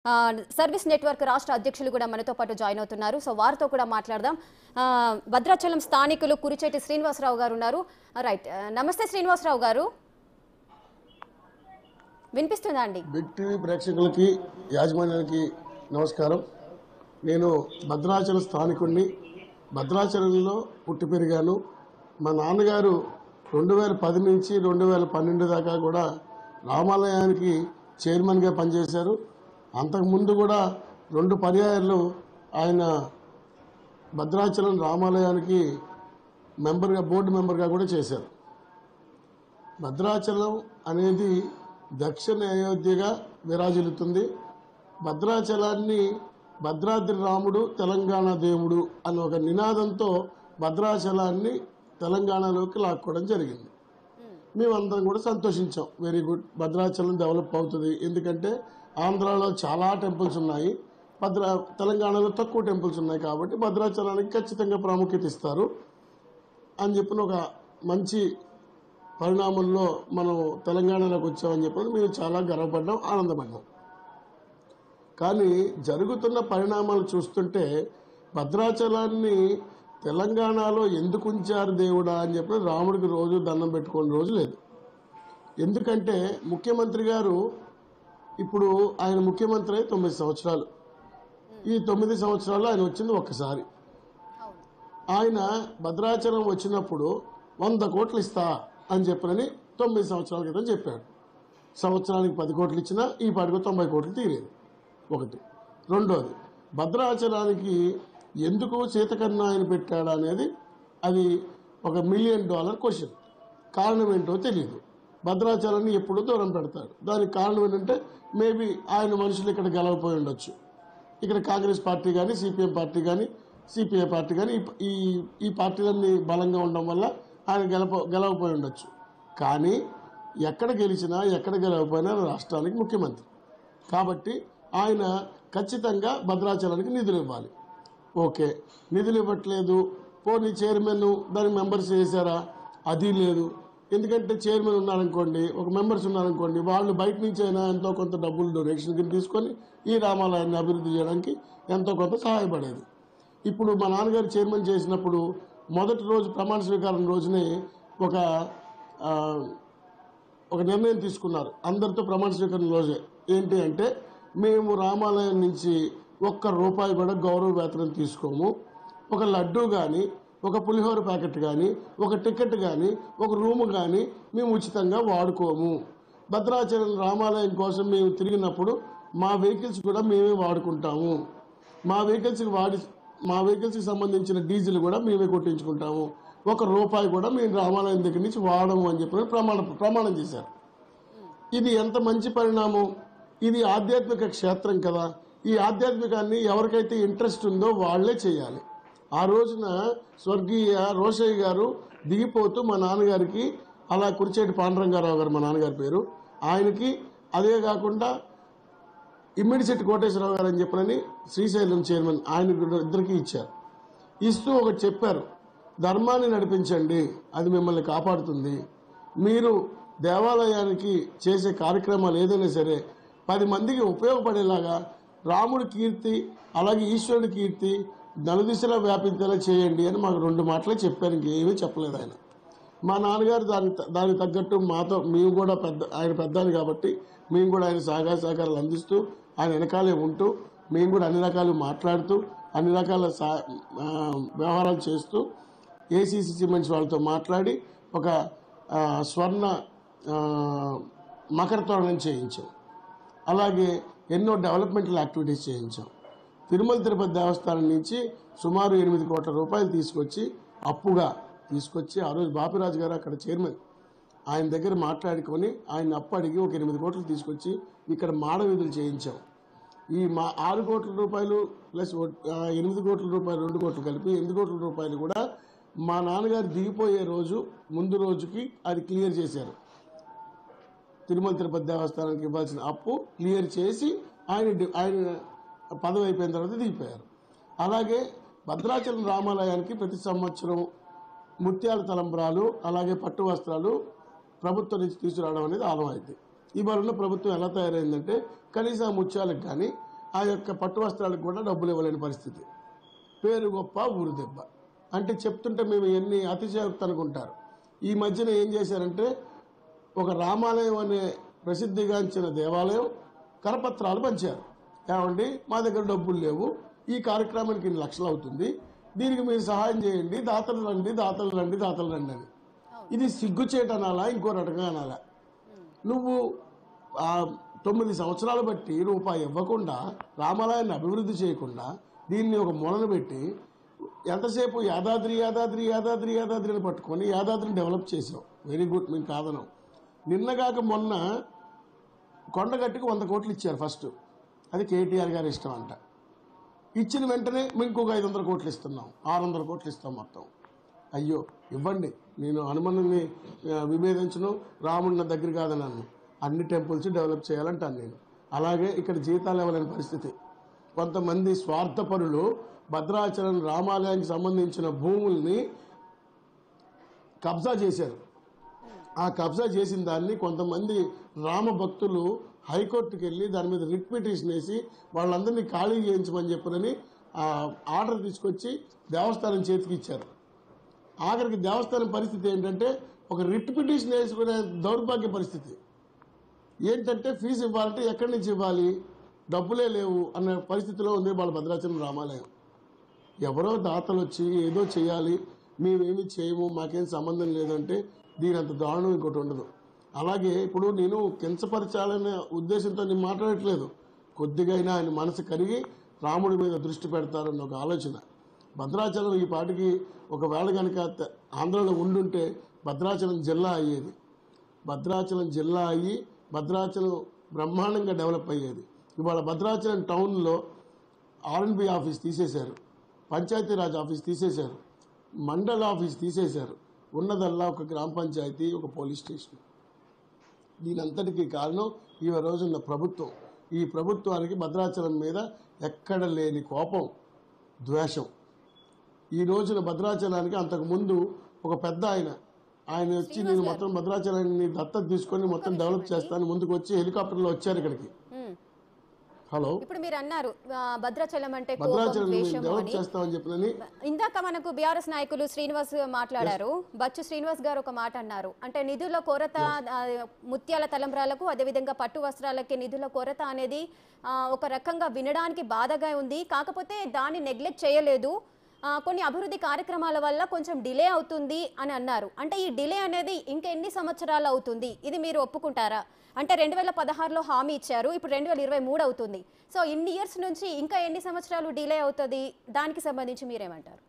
ఆ, service network రాష్ట్ర అధ్యక్షులు కూడా మనతో పాటు జాయిన్ అవుతున్నారు సో వారితో కూడా మాట్లాడదాం ఆ, భద్రాచలం స్థానికులు కురిచేటి శ్రీనివాసరావు గారు ఉన్నారు ఆ, రైట్ ఆ, నమస్తే శ్రీనివాసరావు గారు వినిపిస్తుందా అండి బిగ్ టీవీ ప్రేక్షకులకి యాజమాన్యానికి నమస్కారం నేను భద్రాచలం స్థానికుడిని భద్రాచలంలో పుట్టి పెరిగాను మా నాన్నగారు రెండు వేల పది నుంచి రెండు వేల పన్నెండు దాకా కూడా రామాలయానికి చైర్మన్గా పనిచేశారు అంతకుముందు కూడా రెండు పర్యాయాలు ఆయన భద్రాచలం రామాలయానికి మెంబర్గా బోర్డు మెంబర్గా కూడా చేశారు భద్రాచలం అనేది దక్షిణ అయోధ్యగా విరాజిల్లుతుంది భద్రాచలాన్ని భద్రాద్రి రాముడు తెలంగాణ దేవుడు అనే ఒక నినాదంతో భద్రాచలాన్ని తెలంగాణలోకి లాక్కోవడం జరిగింది మేమందరం కూడా సంతోషించాం వెరీ గుడ్ భద్రాచలం డెవలప్ అవుతుంది ఎందుకంటే ఆంధ్రాలో చాలా టెంపుల్స్ ఉన్నాయి భద్రా తెలంగాణలో తక్కువ టెంపుల్స్ ఉన్నాయి కాబట్టి భద్రాచలానికి ఖచ్చితంగా ప్రాముఖ్యత ఇస్తారు అని చెప్పిన ఒక మంచి పరిణామంలో మనం తెలంగాణలోకి వచ్చామని చెప్పి మేము చాలా గర్వపడ్డాం ఆనందపడ్డాం కానీ జరుగుతున్న పరిణామాలు చూస్తుంటే భద్రాచలాన్ని తెలంగాణలో ఎందుకు ఉంచారు దేవుడా అని చెప్పి రాముడికి రోజు దండం పెట్టుకునే రోజు లేదు ఎందుకంటే ముఖ్యమంత్రి గారు ఇప్పుడు ఆయన ముఖ్యమంత్రి అయి తొమ్మిది సంవత్సరాలు ఈ తొమ్మిది సంవత్సరాలు ఆయన వచ్చింది ఒక్కసారి ఆయన భద్రాచలం వచ్చినప్పుడు వంద కోట్లు ఇస్తా అని చెప్పనని తొమ్మిది సంవత్సరాల క్రితం చెప్పాడు సంవత్సరానికి పది కోట్లు ఇచ్చినా ఈ పాటికి తొంభై కోట్లు తీరేది ఒకటి రెండోది భద్రాచలానికి ఎందుకు సీతకన్నా ఆయన పెట్టాడా అనేది అది ఒక మిలియన్ డాలర్ క్వశ్చన్ కారణం ఏంటో తెలియదు భద్రాచలాన్ని ఎప్పుడూ దూరం పెడతాడు దానికి కారణం ఏంటంటే మేబీ ఆయన మనుషులు ఇక్కడ గెలవపోయి ఉండొచ్చు ఇక్కడ కాంగ్రెస్ పార్టీ కానీ సిపిఎం పార్టీ కానీ సిపిఐ పార్టీ కానీ ఈ- ఈ ఈ పార్టీలన్నీ బలంగా ఉండడం వల్ల ఆయన గెలప గెలవపోయి ఉండొచ్చు కానీ ఎక్కడ గెలిచినా ఎక్కడ గెలవపోయినా రాష్ట్రానికి ముఖ్యమంత్రి కాబట్టి ఆయన ఖచ్చితంగా భద్రాచలానికి నిధులు ఇవ్వాలి ఓకే నిధులు ఇవ్వట్లేదు పోనీ చైర్మన్ దానికి మెంబర్స్ చేశారా అది లేదు ఎందుకంటే చైర్మన్ ఉన్నారనుకోండి ఒక మెంబర్స్ ఉన్నారనుకోండి వాళ్ళు బయట నుంచి అయినా ఎంతో కొంత డబ్బులు డొనేషన్ కింద తీసుకొని ఈ రామాలయాన్ని అభివృద్ధి చేయడానికి ఎంతో కొంత సహాయపడేది ఇప్పుడు మా నాన్నగారు చైర్మన్ చేసినప్పుడు మొదటి రోజు ప్రమాణ స్వీకారం రోజునే ఒక ఆ, ఒక నిర్ణయం తీసుకున్నారు అందరితో ప్రమాణ స్వీకారం రోజే ఏంటి అంటే మేము రామాలయం నుంచి ఒక్క రూపాయి కూడా గౌరవ వేతనం తీసుకోము ఒక లడ్డు కానీ ఒక పులిహోర ప్యాకెట్ కానీ ఒక టికెట్ కానీ ఒక రూము కానీ మేము ఉచితంగా వాడుకోము భద్రాచలం రామాలయం కోసం మేము తిరిగినప్పుడు మా వెహికల్స్ కూడా మేమే వాడుకుంటాము మా వెహికల్స్కి వాడి మా వెహికల్స్కి సంబంధించిన డీజిల్ కూడా మేమే కొట్టించుకుంటాము ఒక రూపాయి కూడా మేము రామాలయం దగ్గర నుంచి వాడము అని చెప్పి ప్రమాణ ప్రమాణం చేశారు ఇది ఎంత మంచి పరిణామం ఇది ఆధ్యాత్మిక క్షేత్రం కదా ఈ ఆధ్యాత్మికాన్ని ఎవరికైతే ఇంట్రెస్ట్ ఉందో వాళ్ళే చేయాలి ఆ రోజున స్వర్గీయ రోషయ్య గారు దిగిపోతూ మా నాన్నగారికి అలా కురిచేటి పాండురంగారావు గారు మా నాన్నగారి పేరు ఆయనకి అదే కాకుండా ఇమ్మిడిశెట్టి కోటేశ్వరరావు గారు అని చెప్పనని శ్రీశైలం చైర్మన్ ఆయన ఇద్దరికి ఇచ్చారు ఇస్తూ ఒకటి చెప్పారు ధర్మాన్ని నడిపించండి అది మిమ్మల్ని కాపాడుతుంది మీరు దేవాలయానికి చేసే కార్యక్రమాలు ఏదైనా సరే పది మందికి ఉపయోగపడేలాగా రాముడి కీర్తి అలాగే ఈశ్వరుడి కీర్తి నలుదిశలా వ్యాపించేలా చేయండి అని మాకు రెండు మాటలే చెప్పారు ఇంకేమీ చెప్పలేదు ఆయన మా నాన్నగారు దాని దానికి తగ్గట్టు మాతో మేము కూడా పెద్ద ఆయన పెద్దాన్ని కాబట్టి మేము కూడా ఆయన సహకార సహకారాలు అందిస్తూ ఆయన వెనకాలే ఉంటూ మేము కూడా అన్ని రకాలు మాట్లాడుతూ అన్ని రకాల సా ఆ, వ్యవహారాలు చేస్తూ ఏసీసీ సిమెంట్స్ వాళ్ళతో మాట్లాడి ఒక ఆ, స్వర్ణ ఆ, మకర తోరణం చేయించాం అలాగే ఎన్నో డెవలప్మెంటల్ యాక్టివిటీస్ చేయించాం తిరుమల తిరుపతి దేవస్థానం నుంచి సుమారు ఎనిమిది కోట్ల రూపాయలు తీసుకొచ్చి అప్పుగా తీసుకొచ్చి ఆ రోజు బాపిరాజు గారు అక్కడ చైర్మన్ ఆయన దగ్గర మాట్లాడుకొని ఆయన అప్పు అడిగి ఒక ఎనిమిది కోట్లు తీసుకొచ్చి ఇక్కడ మాడ వీధులు చేయించాం ఈ మా ఆరు కోట్ల రూపాయలు ప్లస్ ఒ- ఆ, ఎనిమిది కోట్ల రూపాయలు రెండు కోట్లు కలిపి ఎనిమిది కోట్ల రూపాయలు కూడా మా నాన్నగారు దిగిపోయే రోజు ముందు రోజుకి అది క్లియర్ చేశారు తిరుమల తిరుపతి దేవస్థానానికి ఇవ్వాల్సిన అప్పు క్లియర్ చేసి ఆయన డి- ఆయన పదవి అయిపోయిన తర్వాత దిగిపోయారు అలాగే భద్రాచలం రామాలయానికి ప్రతి సంవత్సరం ముత్యాల తలంబ్రాలు అలాగే పట్టు వస్త్రాలు ప్రభుత్వం నుంచి తీసుకురావడం అనేది ఆనవాయితీ ఇవాళ ఉన్న ప్రభుత్వం ఎలా తయారైందంటే కనీసం ఆ ముత్యాలకు కానీ ఆ యొక్క పట్టు వస్త్రాలకు కూడా డబ్బులు ఇవ్వలేని పరిస్థితి పేరు గొప్ప ఊరు దెబ్బ అంటే చెప్తుంటే మేము ఎన్ని అతిశయోక్తి అనుకుంటారు ఈ మధ్యన ఏం చేశారంటే ఒక రామాలయం అనే ప్రసిద్ధిగాంచిన దేవాలయం కరపత్రాలు పంచారు ఏమండి మా దగ్గర డబ్బులు లేవు ఈ కార్యక్రమానికి ఇన్ని లక్షలు అవుతుంది దీనికి మీరు సహాయం చేయండి దాతలు రండి దాతలు రండి దాతలు రండి అని ఇది సిగ్గుచేట అనాలా ఇంకో రకంగా అనాలా నువ్వు ఆ తొమ్మిది సంవత్సరాలు బట్టి రూపాయి ఇవ్వకుండా రామాలయాన్ని అభివృద్ధి చేయకుండా దీన్ని ఒక మూలన పెట్టి ఎంతసేపు యాదాద్రి యాదాద్రి యాదాద్రి యాదాద్రి అని పట్టుకొని యాదాద్రిని డెవలప్ చేసావు వెరీ గుడ్ మేము కాదనం నిన్నగాక మొన్న కొండగట్టుకు వంద కోట్లు ఇచ్చారు ఫస్ట్ అది కేటీఆర్ గారి ఇష్టం అంట ఇచ్చిన వెంటనే మేము ఇంకొక ఐదు వందల కోట్లు ఇస్తున్నాం ఆరు వందల కోట్లు ఇస్తాం మొత్తం అయ్యో ఇవ్వండి నేను హనుమనుని ఆ, విభేదించను రాముడి నా దగ్గర కాదన్నాను అన్ని టెంపుల్స్ డెవలప్ చేయాలంటాను నేను అలాగే ఇక్కడ జీతాలు ఇవ్వలేని పరిస్థితి కొంతమంది స్వార్థపరులు భద్రాచలం రామాలయానికి సంబంధించిన భూముల్ని కబ్జా చేశారు ఆ కబ్జా చేసిన దాన్ని కొంతమంది రామ భక్తులు హైకోర్టుకి వెళ్ళి దాని మీద రిట్ పిటిషన్ వేసి వాళ్ళందరినీ ఖాళీ చేయించమని చెప్పనని ఆ ఆర్డర్ తీసుకొచ్చి దేవస్థానం చేతికి ఇచ్చారు ఆఖరికి దేవస్థానం పరిస్థితి ఏంటంటే ఒక రిట్ పిటిషన్ వేసుకునే దౌర్భాగ్య పరిస్థితి ఏంటంటే ఫీజు ఇవ్వాలంటే ఎక్కడి నుంచి ఇవ్వాలి డబ్బులే లేవు అన్న పరిస్థితిలో ఉంది వాళ్ళ భద్రాచలం రామాలయం ఎవరో దాతలు వచ్చి ఏదో చేయాలి మేమేమి చేయము మాకేం సంబంధం లేదంటే దీని అంత దారుణం ఇంకోటి ఉండదు అలాగే ఇప్పుడు నేను కించపరచాలనే ఉద్దేశంతో నేను మాట్లాడట్లేదు కొద్దిగా అయినా ఆయన మనసు కరిగి రాముడి మీద దృష్టి పెడతారన్న ఒక ఆలోచన భద్రాచలం ఈ పాటికి ఒకవేళ కనుక త- ఆంధ్రలో ఉండుంటే భద్రాచలం జిల్లా అయ్యేది భద్రాచలం జిల్లా అయ్యి భద్రాచలం బ్రహ్మాండంగా డెవలప్ అయ్యేది ఇవాళ భద్రాచలం టౌన్లో ఆర్ఎన్బి ఆఫీస్ తీసేశారు పంచాయతీరాజ్ ఆఫీస్ తీసేశారు మండల ఆఫీస్ తీసేశారు ఉన్నదల్లా ఒక గ్రామ పంచాయతీ ఒక పోలీస్ స్టేషన్ దీనంతటికీ కారణం ఈ రోజున్న ప్రభుత్వం ఈ ప్రభుత్వానికి భద్రాచలం మీద ఎక్కడ లేని కోపం ద్వేషం ఈ రోజున భద్రాచలానికి అంతకుముందు ఒక పెద్ద ఆయన ఆయన వచ్చి నేను మొత్తం భద్రాచలాన్ని దత్తత తీసుకొని మొత్తం డెవలప్ చేస్తాను ముందుకు వచ్చి హెలికాప్టర్లో వచ్చారు ఇక్కడికి మ్మ్. హలో ఇప్పుడు మీరు అన్నారు ఆ, భద్రాచలం అంటే కోపం భద్రాచలం ద్వేషం డెవలప్ అని చేస్తామని చెప్పినని ఇందాక మనకు బీఆర్ఎస్ నాయకులు శ్రీనివాస్ మాట్లాడారు బచ్చు శ్రీనివాస్ గారు ఒక మాట అన్నారు అంటే నిధుల కొరత ఆ, ముత్యాల తలంబ్రాలకు అదేవిధంగా పట్టు వస్త్రాలకి నిధుల కొరత అనేది ఆ, ఒక రకంగా వినడానికి బాధగా ఉంది కాకపోతే దాన్ని నెగ్లెక్ట్ చేయలేదు ఆ, కొన్ని అభివృద్ధి కార్యక్రమాల వల్ల కొంచెం డిలే అవుతుంది అని అన్నారు అంటే ఈ డిలే అనేది ఇంకా ఎన్ని సంవత్సరాలు అవుతుంది ఇది మీరు ఒప్పుకుంటారా అంటే రెండు వేల పదహారులో హామీ ఇచ్చారు ఇప్పుడు రెండు వేల ఇరవై మూడు అవుతుంది సో ఇన్ని ఇయర్స్ నుంచి ఇంకా ఎన్ని సంవత్సరాలు డిలే అవుతుంది దానికి సంబంధించి మీరేమంటారు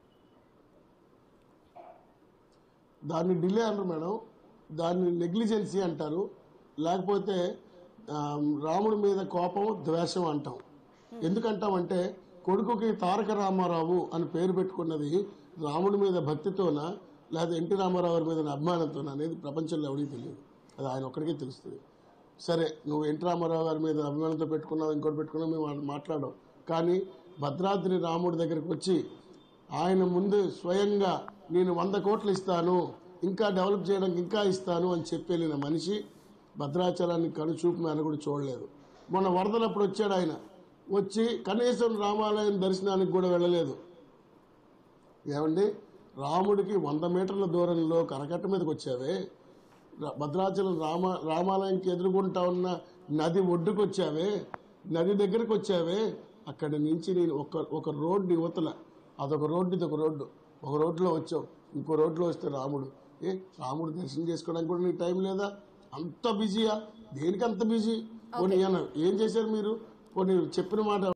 దాన్ని డిలే అనరు మేడం దాన్ని నెగ్లిజెన్సీ అంటారు లేకపోతే ఆ, రాముడి మీద కోపం ద్వేషం అంటాం ఎందుకంటామంటే కొడుకుకి తారక రామారావు అని పేరు పెట్టుకున్నది రాముడి మీద భక్తితోనా లేదా ఎన్టీ రామారావు గారి మీద అభిమానంతోనా అనేది ప్రపంచంలో ఎవరికి తెలియదు అది ఆయన ఒక్కడికే తెలుస్తుంది సరే నువ్వు ఎన్టీ రామారావు గారి మీద అభిమానంతో పెట్టుకున్నావు ఇంకోటి పెట్టుకున్నావు మేము వాళ్ళు మాట్లాడడం కానీ భద్రాద్రి రాముడి దగ్గరికి వచ్చి ఆయన ముందు స్వయంగా నేను వంద కోట్లు ఇస్తాను ఇంకా డెవలప్ చేయడానికి ఇంకా ఇస్తాను అని చెప్పి వెళ్ళిన మనిషి భద్రాచలాన్ని కనుచూపు మీద కూడా చూడలేదు మొన్న వరదలప్పుడు వచ్చాడు ఆయన వచ్చి కనీసం రామాలయం దర్శనానికి కూడా వెళ్ళలేదు ఏమండి రాముడికి వంద మీటర్ల దూరంలో కరకట్ట మీదకి వచ్చావే ర- భద్రాచలం రామ రామాలయంకి ఎదురుగుంటా ఉన్న నది ఒడ్డుకు వచ్చావే నది దగ్గరకు వచ్చావే అక్కడి నుంచి నేను ఒక ఒక రోడ్డు యువతల అదొక రోడ్డు ఇదొక రోడ్డు ఒక రోడ్లో వచ్చావు ఇంకో రోడ్లో వస్తే రాముడు ఏ రాముడు దర్శనం చేసుకోవడానికి కూడా నీకు టైం లేదా అంత బిజీయా దేనికి అంత బిజీ పోనీ ఏమన్నా ఏం చేశారు మీరు పోనీ చెప్పిన మాట